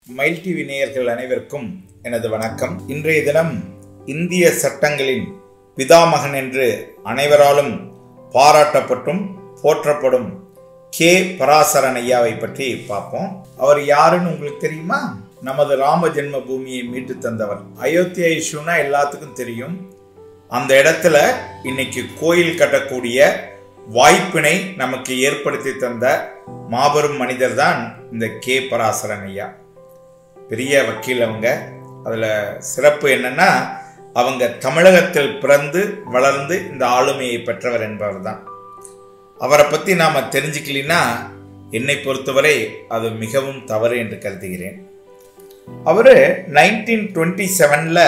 மயில் டிவி நேயர்கள் அனைவருக்கும் எனது வணக்கம் இன்றைய தினம் இந்திய சட்டங்களின் பிதாமகன் என்று அனைவராலும் பாராட்டப்பட்டும் போற்றப்படும் கே பராசரன் ஐயாவை பற்றி பார்ப்போம் அவர் யாருன்னு உங்களுக்கு தெரியுமா நமது ராம ஜென்ம பூமியை மீட்டு தந்தவர் அயோத்தியா இஷ்யூனா எல்லாத்துக்கும் தெரியும் அந்த இடத்துல இன்னைக்கு கோயில் கட்டக்கூடிய வாய்ப்பினை நமக்கு ஏற்படுத்தி தந்த மாபெரும் மனிதர் தான் இந்த கே பராசரன் ஐயா பெரிய வக்கீல் அவங்க அதில் சிறப்பு என்னன்னா அவங்க தமிழகத்தில் பிறந்து வளர்ந்து இந்த ஆளுமையை பெற்றவர் என்பவர் தான் அவரை பற்றி நாம் தெரிஞ்சுக்கலினா என்னை பொறுத்தவரை அது மிகவும் தவறு என்று கருதுகிறேன் அவர் நைன்டீன் டுவெண்ட்டி செவனில்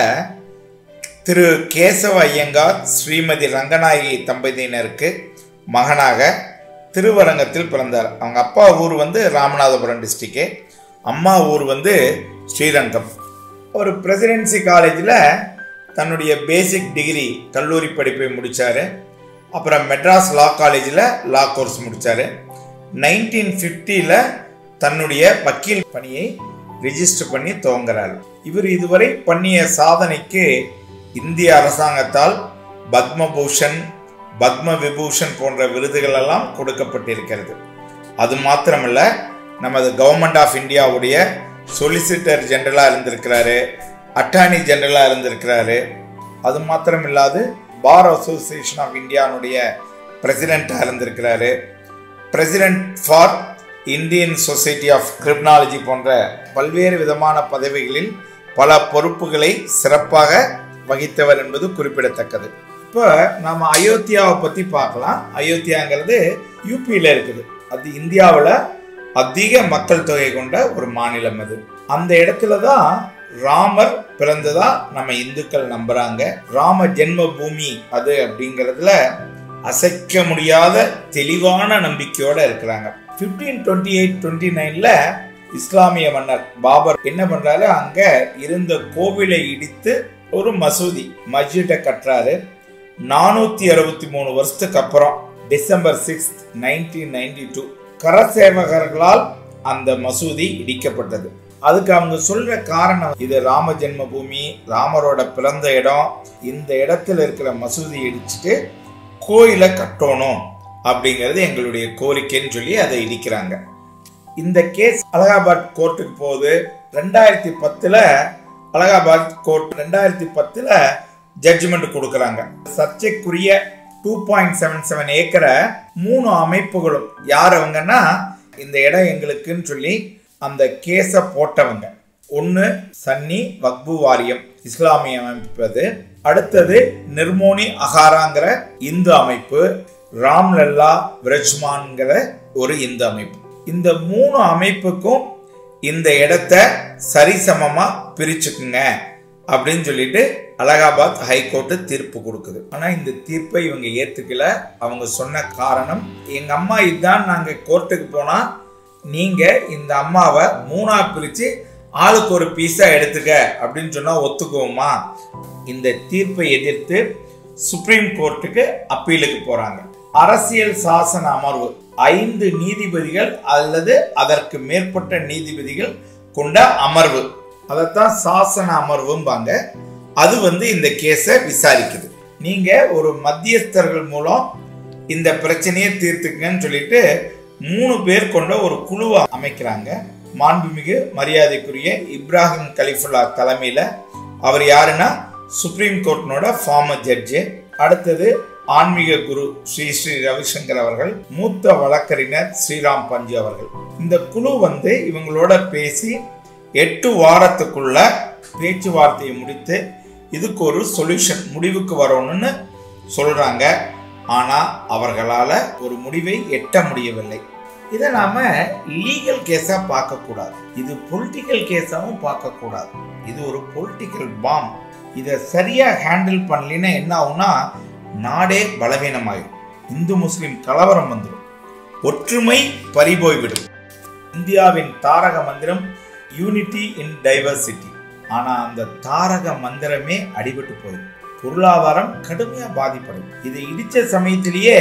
திரு கேசவ ஐயங்கார் ஸ்ரீமதி ரங்கநாயகி தம்பதியினருக்கு மகனாக திருவரங்கத்தில் பிறந்தார் அவங்க அப்பா ஊர் வந்து ராமநாதபுரம் டிஸ்ட்ரிக்டு அம்மா ஊர் வந்து ஸ்ரீரங்கம் ஒரு பிரசிடென்சி காலேஜில் தன்னுடைய பேசிக் டிகிரி கல்லூரி படிப்பை முடித்தார் அப்புறம் மெட்ராஸ் லா காலேஜில் லா கோர்ஸ் முடித்தார் நைன்டீன் ஃபிஃப்டியில் தன்னுடைய வக்கீல் பணியை ரிஜிஸ்டர் பண்ணி துவங்குறார் இவர் இதுவரை பண்ணிய சாதனைக்கு இந்திய அரசாங்கத்தால் பத்மபூஷன் பத்ம விபூஷன் போன்ற விருதுகள் எல்லாம் கொடுக்கப்பட்டிருக்கிறது அது மாத்திரமல்ல நமது கவர்மெண்ட் ஆஃப் இந்தியாவுடைய சொலிசிட்டர் ஜெனரலாக இருந்திருக்கிறாரு அட்டார்னி ஜெனரலாக இருந்திருக்கிறாரு அது மாத்திரம் இல்லாது பார் அசோசியேஷன் ஆஃப் இந்தியானுடைய பிரசிடெண்ட்டாக இருந்திருக்கிறாரு president for Indian society of criminology போன்ற பல்வேறு விதமான பதவிகளில் பல பொறுப்புகளை சிறப்பாக வகித்தவர் என்பது குறிப்பிடத்தக்கது இப்போ நம்ம அயோத்தியாவை பற்றி பார்க்கலாம் அயோத்தியாங்கிறது யூபியில் இருக்குது அது இந்தியாவில் அதிக மக்கள் தொகை கொண்ட ஒரு மாநிலம் அது அந்த இடத்துல தான் ராமர் பிறந்ததா நம்ம இந்துக்கள் நம்புறாங்க ராம ஜென்ம பூமி அது அப்படிங்கிறதுல அசைக்க முடியாத தெளிவான நம்பிக்கையோட இருக்கிறாங்க பிப்டீன் டுவெண்ட்டி எயிட் டுவெண்ட்டி நைன்ல இஸ்லாமிய மன்னர் பாபர் என்ன பண்றாரு அங்க இருந்த கோவிலை இடித்து ஒரு மசூதி மஸ்ஜிட்டை கட்டுறாரு நானூத்தி அறுபத்தி மூணு வருஷத்துக்கு அப்புறம் December six nineteen ninety two கரசேவகர்களால் அந்த மசூதி இடிக்கப்பட்டது அதுக்கு அவங்க சொல்ற காரணம் இது ராம ஜென்ம பூமி ராமரோட பிறந்த இடம் இந்த இடத்துல இருக்கிற மசூதி இடிச்சுட்டு கோயிலை கட்டணும் அப்படிங்கிறது எங்களுடைய கோரிக்கைன்னு சொல்லி அதை இடிக்கிறாங்க இந்த கேஸ் அலகாபாத் கோர்ட்டுக்கு போகுது ரெண்டாயிரத்தி பத்துல அலகாபாத் கோர்ட் ரெண்டாயிரத்தி பத்துல ஜட்ஜ்மெண்ட் கொடுக்குறாங்க சர்ச்சைக்குரிய டூ பாயிண்ட் செவன் செவன் ஏக்கரை மூணு அமைப்புகளும் யார் அவங்கன்னா இந்த இடம் எங்களுக்குன்னு சொல்லி அந்த கேஸை போட்டவங்க ஒன்று சன்னி வக்பு வாரியம் இஸ்லாமிய அமைப்பு அது அடுத்தது நிர்மோனி அகாராங்கிற இந்து அமைப்பு ராம்லல்லா விரஜ்மான்கிற ஒரு இந்து அமைப்பு இந்த மூணு அமைப்புக்கும் இந்த இடத்த சரிசமமா பிரிச்சுக்குங்க அப்படின்னு சொல்லிட்டு அலகாபாத் ஹைகோர்ட்டு தீர்ப்பு கொடுக்குது ஆனா இந்த தீர்ப்பை இவங்க ஏத்துக்கல அவங்க சொன்ன காரணம் எங்க அம்மா இதுதான் நாங்க கோர்ட்டுக்கு போனா நீங்க இந்த அம்மாவை மூணா பிரிச்சு ஆளுக்கு ஒரு பீஸா எடுத்துக்க அப்படின்னு சொன்னா ஒத்துக்குவோமா இந்த தீர்ப்பை எதிர்த்து சுப்ரீம் கோர்ட்டுக்கு அப்பீலுக்கு போறாங்க அரசியல் சாசன அமர்வு ஐந்து நீதிபதிகள் அல்லது அதற்கு மேற்பட்ட நீதிபதிகள் கொண்ட அமர்வு அதைத்தான் சாசன அமர்வும்பாங்க அது வந்து இந்த கேஸை விசாரிக்குது நீங்க ஒரு மத்தியஸ்தர்கள் மூலம் இந்த பிரச்சனையை தீர்த்துக்கங்கன்னு சொல்லிட்டு மூணு பேர் கொண்ட ஒரு குழுவை அமைக்கிறாங்க மாண்புமிகு மரியாதைக்குரிய இப்ராஹிம் கலிஃபுல்லா தலைமையில அவர் யாருன்னா சுப்ரீம் கோர்ட்டினோட ஃபார்மர் ஜட்ஜு அடுத்தது ஆன்மீக குரு ஸ்ரீ ஸ்ரீ ரவிசங்கர் அவர்கள் மூத்த வழக்கறிஞர் ஸ்ரீராம் பஞ்சு அவர்கள் இந்த குழு வந்து இவங்களோட பேசி எட்டு வாரத்துக்குள்ள பேச்சுவார்த்தையை முடித்து இதுக்கு ஒரு சொல்யூஷன் முடிவுக்கு வரணும்னு சொல்றாங்க ஆனா அவர்களால ஒரு முடிவை எட்ட முடியவில்லை இதை நாம லீகல் கேஸா பார்க்க கூடாது இது பொலிட்டிக்கல் கேஸாவும் பார்க்க கூடாது இது ஒரு பொலிட்டிக்கல் பாம் இதை சரியா ஹேண்டில் பண்ணலின்னா என்ன ஆகும்னா நாடே பலவீனமாயிடும் இந்து முஸ்லிம் கலவரம் வந்துடும் ஒற்றுமை பறிபோய்விடும் இந்தியாவின் தாரக மந்திரம் யூனிட்டி இன் டைவர்சிட்டி ஆனா அந்த தாரக மந்திரமே அடிபட்டு போயிடும் பொருளாதாரம் கடுமையா பாதிப்படும் இது இடிச்ச சமயத்திலேயே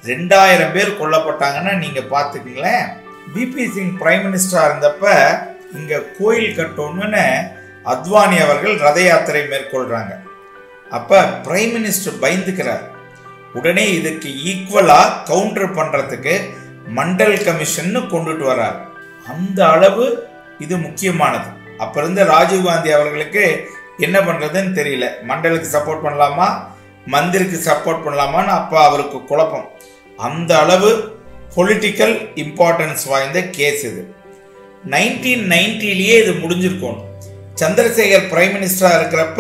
ரெண்டாயிரம் பேர் கொல்லப்பட்டாங்கன்னா நீங்க பாத்துக்கங்களேன் பிபி சிங் பிரைம் மினிஸ்டரா இருந்தப்ப இங்க கோயில் கட்டணும்னு அத்வானி அவர்கள் ரத யாத்திரை மேற்கொள்றாங்க அப்ப பிரைம் மினிஸ்டர் பயந்துக்கிறார் உடனே இதுக்கு ஈக்குவலா கவுண்டர் பண்றதுக்கு மண்டல் கமிஷன் கொண்டுட்டு வர்றார் அந்த அளவு இது முக்கியமானது அப்ப இருந்த ராஜீவ்காந்தி அவர்களுக்கு என்ன பண்றதுன்னு தெரியல மண்டலுக்கு சப்போர்ட் பண்ணலாமா மந்திருக்கு சப்போர்ட் பண்ணலாமான்னு அப்ப அவருக்கு குழப்பம் அந்த அளவு பொலிட்டிக்கல் இம்பார்ட்டன்ஸ் வாய்ந்த கேஸ் இது நைன்டீன் நைன்டிலேயே இது முடிஞ்சிருக்கும் சந்திரசேகர் பிரைம் மினிஸ்டராக இருக்கிறப்ப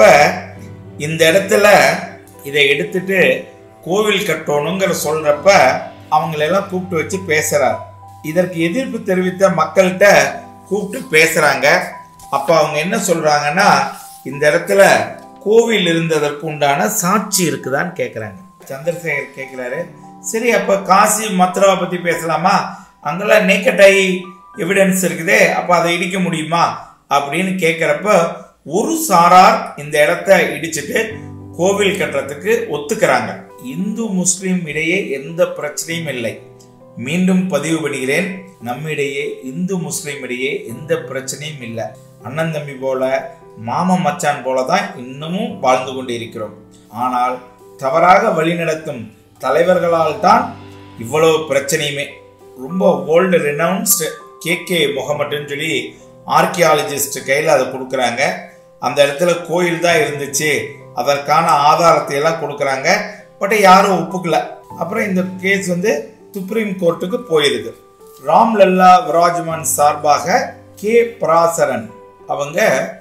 இந்த இடத்துல இதை எடுத்துட்டு கோவில் கட்டணுங்கிற சொல்றப்ப அவங்களெல்லாம் கூப்பிட்டு வச்சு பேசுறார் இதற்கு எதிர்ப்பு தெரிவித்த மக்கள்கிட்ட கூப்பிட்டு பேசுறாங்க அப்ப அவங்க என்ன சொல்றாங்கன்னா இந்த இடத்துல கோவில் இருந்ததற்கு உண்டான சாட்சி இருக்குதான்னு கேட்குறாங்க சந்திரசேகர் கேட்குறாரு சரி அப்ப காசி மத்ராவை பத்தி பேசலாமா அங்கெல்லாம் நேக்கட் ஐ எவிடன்ஸ் இருக்குதே அப்ப அதை இடிக்க முடியுமா அப்படின்னு கேட்குறப்ப ஒரு சாரார் இந்த இடத்த இடிச்சிட்டு கோவில் கட்டுறதுக்கு ஒத்துக்கிறாங்க இந்து முஸ்லிம் இடையே எந்த பிரச்சனையும் இல்லை மீண்டும் பதிவு பண்ணுகிறேன் நம்மிடையே இந்து முஸ்லிம் இடையே எந்த பிரச்சனையும் இல்லை அண்ணன் தம்பி போல மாம மச்சான் போல தான் இன்னமும் வாழ்ந்து கொண்டு இருக்கிறோம் ஆனால் தவறாக வழிநடத்தும் தலைவர்களால் தான் இவ்வளவு பிரச்சனையுமே ரொம்ப வேர்ல்டு ரெனவுன்ஸ்டு கே கே முகமட்டுன்னு சொல்லி ஆர்கியாலஜிஸ்ட் கையில் அதை கொடுக்குறாங்க அந்த இடத்துல கோயில் தான் இருந்துச்சு அதற்கான ஆதாரத்தை எல்லாம் கொடுக்குறாங்க பட் யாரும் ஒப்புக்கல அப்புறம் இந்த கேஸ் வந்து சுப்ரீம் கோர்ட்டுக்கு போயிருது ராம்லல்லா விராஜ்மான் சார்பாக கே பராசரன் அவங்க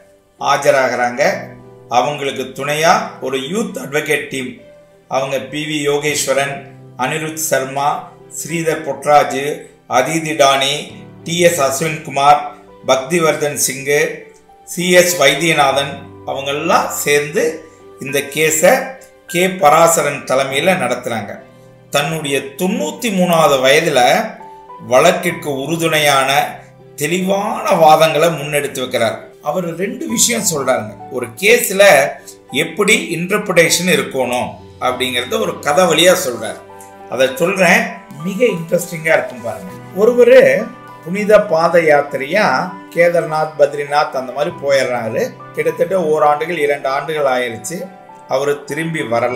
ஆஜராகிறாங்க அவங்களுக்கு துணையா ஒரு யூத் அட்வொகேட் டீம் அவங்க P V Yogeswaran Anirudh Sharma Sridhar Potraju Aditi Dani T S Ashwinkumar Bhaktivardhan Singh C S Vaidyanathan அவங்கெல்லாம் சேர்ந்து இந்த கேஸை கே பராசரன் தலைமையில் நடத்துகிறாங்க தன்னுடைய தொண்ணூற்றி மூணாவது வயதில் வழக்கிற்கு உறுதுணையான தெளிவான வாதங்களை முன்னெடுத்து வைக்கிறார் அவர் ரெண்டு விஷயம் சொல்றாங்க ஒரு கேஸில் எப்படி இன்டர்பிரேஷன் இருக்கணும் அப்படிங்கிறத ஒரு கதை வழியாக சொல்றார் அதை சொல்றேன் மிக இன்ட்ரெஸ்டிங்காக இருக்கும் பாருங்க ஒருவர் புனித பாத யாத்திரையா கேதார்நாத் பத்ரிநாத் அந்த மாதிரி போயிடுறாரு கிட்டத்தட்ட ஓராண்டுகள் இரண்டு ஆண்டுகள் ஆயிடுச்சு அவர் திரும்பி வரல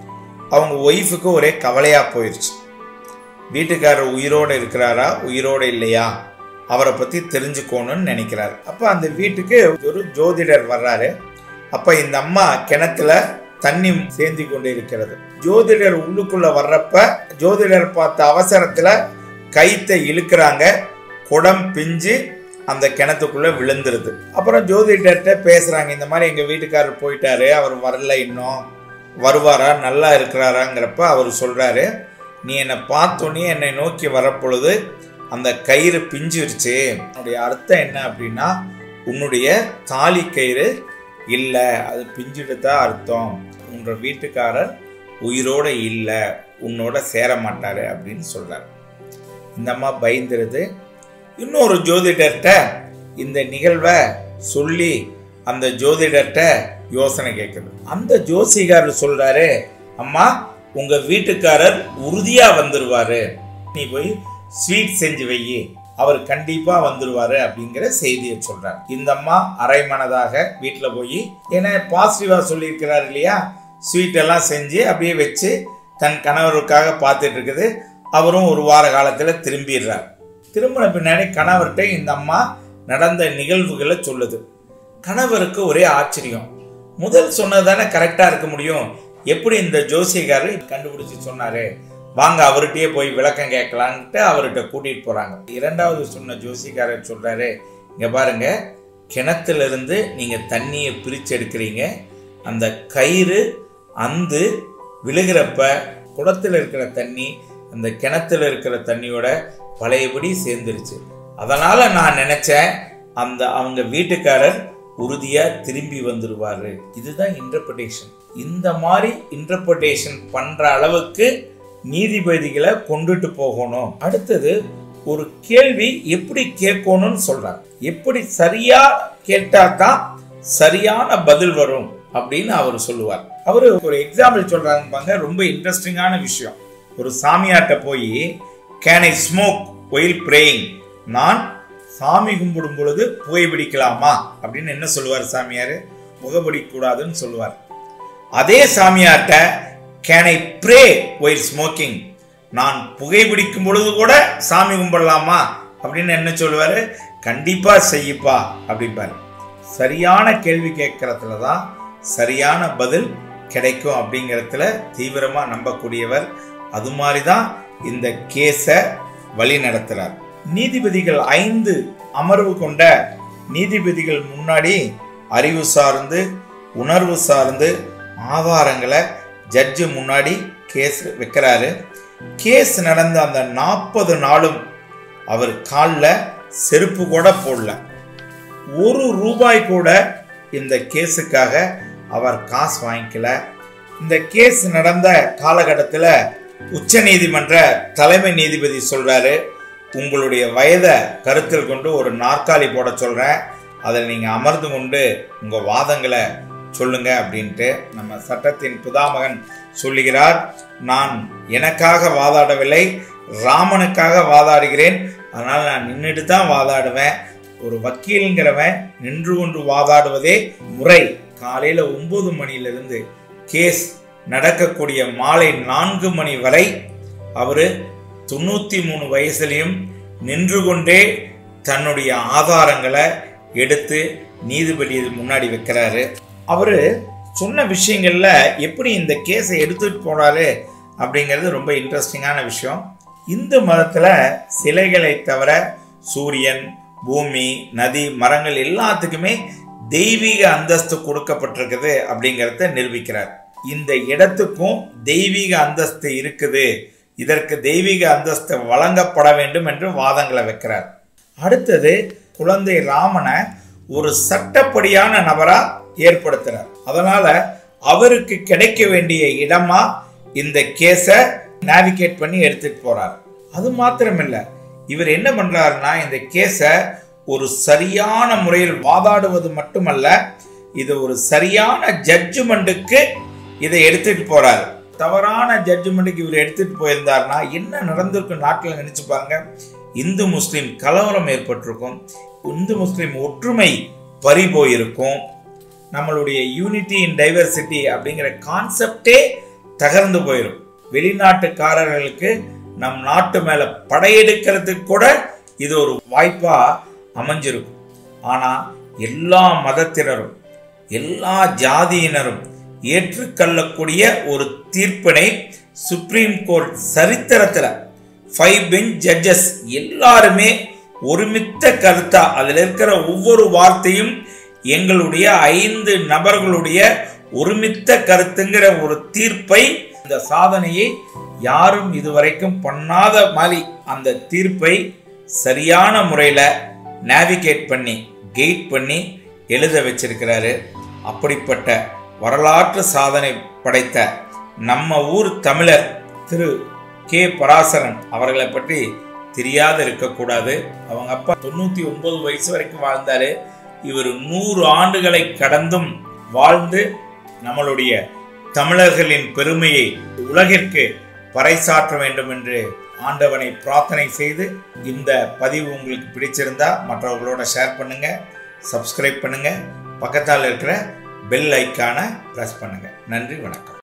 அவங்க ஒய்ஃபுக்கு ஒரே கவலையா போயிடுச்சு வீட்டுக்காரர் உயிரோடு இருக்கிறாரா உயிரோடு இல்லையா அவரை பத்தி தெரிஞ்சுக்கணும்னு நினைக்கிறாரு அப்ப அந்த வீட்டுக்கு ஒரு ஜோதிடர் வர்றாரு அப்ப இந்த அம்மா கிணத்துல தண்ணி சேந்தி கொண்டு இருக்கிறது ஜோதிடர் உள்ளுக்குள்ள வர்றப்ப ஜோதிடர் பார்த்த அவசரத்துல கைத்தை இழுக்கிறாங்க குடம் பிஞ்சு அந்த கிணத்துக்குள்ள விழுந்துருது அப்புறம் ஜோதிடர்கிட்ட பேசுறாங்க இந்த மாதிரி எங்க வீட்டுக்காரர் போயிட்டாரு அவர் வரல இன்னும் வருவாரா நல்லா இருக்கிறாராங்கிறப்ப அவர் சொல்றாரு நீ என்னை பார்த்தோன்னே என்னை நோக்கி வரப்பொழுது அந்த கயிறு பிஞ்சிருச்சு அதனுடைய அர்த்தம் என்ன அப்படின்னா உன்னுடைய தாலி கயிறு இல்லை அது பிஞ்சிட்டு தான் அர்த்தம் உன்ற வீட்டுக்காரர் உயிரோட இல்லை உன்னோட சேர மாட்டாரு அப்படின்னு சொல்றாரு இந்த அம்மா பயந்துருது இன்னொரு ஜோதிடர்கிட்ட இந்த நிகழ்வை சொல்லி அந்த ஜோதிடர்கிட்ட யோசனை கேட்குது அந்த ஜோசிகாரர் சொல்றாரு அம்மா உங்க வீட்டுக்காரர் உறுதியா வந்துருவாரு நீ போய் ஸ்வீட் செஞ்சு வை அவர் கண்டிப்பா வந்துருவாரு அப்படிங்கிற செய்தியை சொல்றாரு இந்த அம்மா அரைமனதாக வீட்டுல போய் ஏன்னா பாசிட்டிவா சொல்லியிருக்கிறாரு இல்லையா ஸ்வீட் எல்லாம் செஞ்சு அப்படியே வச்சு தன் கணவருக்காக பார்த்துட்டு இருக்குது அவரும் ஒரு வார காலத்துல திரும்பிடுறார் திரும்பின பின்னாடி கணவர்கிட்ட இந்த அம்மா நடந்த நிகழ்வுகளை சொல்லுது கணவருக்கு ஒரே ஆச்சரியம் முதல் சொன்னது தானே கரெக்டாக இருக்க முடியும் எப்படி இந்த ஜோசியக்காரர் கண்டுபிடிச்சு சொன்னாரு வாங்க அவர்கிட்டயே போய் விளக்கம் கேட்கலான்ட்டு அவர்கிட்ட கூட்டிட்டு போறாங்க இரண்டாவது சொன்ன ஜோசியக்காரர் சொல்றாரு இங்க பாருங்க கிணத்துல இருந்து நீங்க தண்ணியை பிரிச்சு எடுக்கிறீங்க அந்த கயிறு அந்து விழுகிறப்ப குடத்துல இருக்கிற தண்ணி அந்த கிணத்துல இருக்கிற தண்ணியோட பழையபடி சேர்ந்துருச்சு அதனால நான் நினைச்சேன் அந்த அவங்க வீட்டுக்காரர் உறுதியா திரும்பி வந்துருவாரு இதுதான் இன்டர்பிரேஷன் இந்த மாதிரி இன்டர்பிரேஷன் பண்ற அளவுக்கு நீதிபதிகளை கொண்டுட்டு போகணும் அடுத்தது ஒரு கேள்வி எப்படி கேட்கணும்னு சொல்றாங்க எப்படி சரியா கேட்டா தான் சரியான பதில் வரும் அப்படின்னு அவர் சொல்லுவார் அவரு ஒரு எக்ஸாம்பிள் சொல்றாங்க ரொம்ப இன்ட்ரெஸ்டிங்கான விஷயம் ஒரு சாமியார்ட்ட போய் can I smoke while praying நான் சாமி கும்பிடும் பொழுது புகைப்பிடிக்கலாமா அப்படின்னு என்ன சொல்லுவார் சாமியார் புகைப்பிடிக்கக்கூடாதுன்னு சொல்லுவார் அதே சாமியார்கிட்ட can I pray while smoking நான் புகைப்பிடிக்கும் பொழுது கூட சாமி கும்பிடலாமா அப்படின்னு என்ன சொல்லுவார் கண்டிப்பாக செய்யுப்பா அப்படிம்பார் சரியான கேள்வி கேட்கறதுல தான் சரியான பதில் கிடைக்கும் அப்படிங்கிறதுல தீவிரமாக நம்பக்கூடியவர் அது மாதிரி தான் இந்த கேஸை வழி நடத்துகிறார் நீதிபதிகள் ஐந்து அமர்வு கொண்ட நீதிபதிகள் முன்னாடி அறிவு சார்ந்து உணர்வு சார்ந்து ஆதாரங்களை ஜட்ஜு முன்னாடி கேஸ் வைக்கிறாரு கேஸ் நடந்த அந்த நாற்பது நாளும் அவர் காலில் செருப்பு கூட போடல ஒரு ரூபாய் கூட இந்த கேஸுக்காக அவர் காசு வாங்கிக்கல இந்த கேஸ் நடந்த காலகட்டத்தில் உச்ச நீதிமன்ற தலைமை நீதிபதி சொல்றாரு உங்களுடைய வயதை கருத்தில் கொண்டு ஒரு நாற்காலி போட சொல்றேன் அதில் நீங்கள் அமர்ந்து கொண்டு உங்கள் வாதங்களை சொல்லுங்க அப்படின்ட்டு நம்ம சட்டத்தின் பிதாமகன் சொல்லுகிறார் நான் எனக்காக வாதாடவில்லை ராமனுக்காக வாதாடுகிறேன் அதனால் நான் நின்றுட்டு தான் வாதாடுவேன் ஒரு வக்கீலுங்கிறவன் நின்று கொண்டு வாதாடுவதே முறை காலையில் ஒன்பது மணியிலிருந்து கேஸ் நடக்கக்கூடிய மாலை நான்கு மணி வரை அவர் தொண்ணூற்றி மூணு வயசுலையும் நின்று கொண்டே தன்னுடைய ஆதாரங்களை எடுத்து நீதிபதி முன்னாடி வைக்கிறாரு அவர் சொன்ன விஷயங்கள்ல எப்படி இந்த கேஸை எடுத்துட்டு போனாரு அப்படிங்கிறது ரொம்ப இன்ட்ரெஸ்டிங்கான விஷயம் இந்து மதத்தில் சிலைகளை தவிர சூரியன் பூமி நதி மரங்கள் எல்லாத்துக்குமே தெய்வீக அந்தஸ்து கொடுக்கப்பட்டிருக்குது அப்படிங்கிறத நிரூபிக்கிறார் இந்த இடத்துக்கும் தெய்வீக அந்தஸ்து இருக்குது இதற்கு தெய்வீக அந்தஸ்து வழங்கப்பட வேண்டும் என்று வாதங்களை வைக்கிறார் அடுத்தது குழந்தை ராமனை ஒரு சட்டப்படியான நபரா ஏற்படுத்துறார் அதனால அவருக்கு கிடைக்க வேண்டிய இடமா இந்த கேஸை நேவிகேட் பண்ணி எடுத்துட்டு போறார் அது மாத்திரமில்ல இவர் என்ன பண்றாருன்னா இந்த கேஸை ஒரு சரியான முறையில் வாதாடுவது மட்டுமல்ல இது ஒரு சரியான ஜட்ஜ்மெண்ட்டுக்கு இதை எடுத்துட்டு போறாரு தவறான ஜட்ஜ்மெண்ட்டுக்கு இவர் எடுத்துட்டு போயிருந்தாருன்னா என்ன நடந்திருக்கும் நாட்டில் நினைச்சு பாருங்க இந்து முஸ்லீம் கலவரம் ஏற்பட்டிருக்கும் இந்து முஸ்லீம் ஒற்றுமை பறி போயிருக்கும் நம்மளுடைய யூனிட்டி இன் டைவர்சிட்டி அப்படிங்கிற கான்செப்டே தகர்ந்து போயிடும் வெளிநாட்டுக்காரர்களுக்கு நம் நாட்டு மேல படையெடுக்கிறதுக்கு கூட இது ஒரு வாய்ப்பா அமைஞ்சிருக்கும் ஆனா எல்லா மதத்தினரும் எல்லா ஜாதியினரும் ஏற்றுக்கொள்ளக்கூடிய ஒரு தீர்ப்பினை சுப்ரீம் கோர்ட் சரித்திரத்துல ஃபைவ் பெஞ்ச் ஜட்ஜஸ் எல்லாருமே ஒருமித்த கருத்தா அதில் இருக்கிற ஒவ்வொரு வார்த்தையும் எங்களுடைய ஐந்து நபர்களுடைய ஒருமித்த கருத்துங்கிற ஒரு தீர்ப்பை இந்த சாதனையை யாரும் இதுவரைக்கும் பண்ணாத மாதிரி அந்த தீர்ப்பை சரியான முறையில் நேவிகேட் பண்ணி கெயிட் பண்ணி எழுத வச்சிருக்கிறாரு அப்படிப்பட்ட வரலாற்று சாதனை படைத்த நம்ம ஊர் தமிழர் திரு கே பராசரன் அவர்களை பற்றி தெரியாத இருக்கக்கூடாது அவங்க அப்பா தொண்ணூத்தி ஒன்பது வயசு வரைக்கும் வாழ்ந்தாரு இவர் நூறு ஆண்டுகளை கடந்தும் வாழ்ந்து நம்மளுடைய தமிழர்களின் பெருமையை உலகிற்கு பறைசாற்ற வேண்டும் என்று ஆண்டவனை பிரார்த்தனை செய்து இந்த பதிவு உங்களுக்கு பிடிச்சிருந்தா மற்றவர்களோட ஷேர் பண்ணுங்க சப்ஸ்கிரைப் பண்ணுங்க பக்கத்தால் இருக்கிற பெல் ஐக்கானை ப்ரெஸ் பண்ணுங்க நன்றி வணக்கம்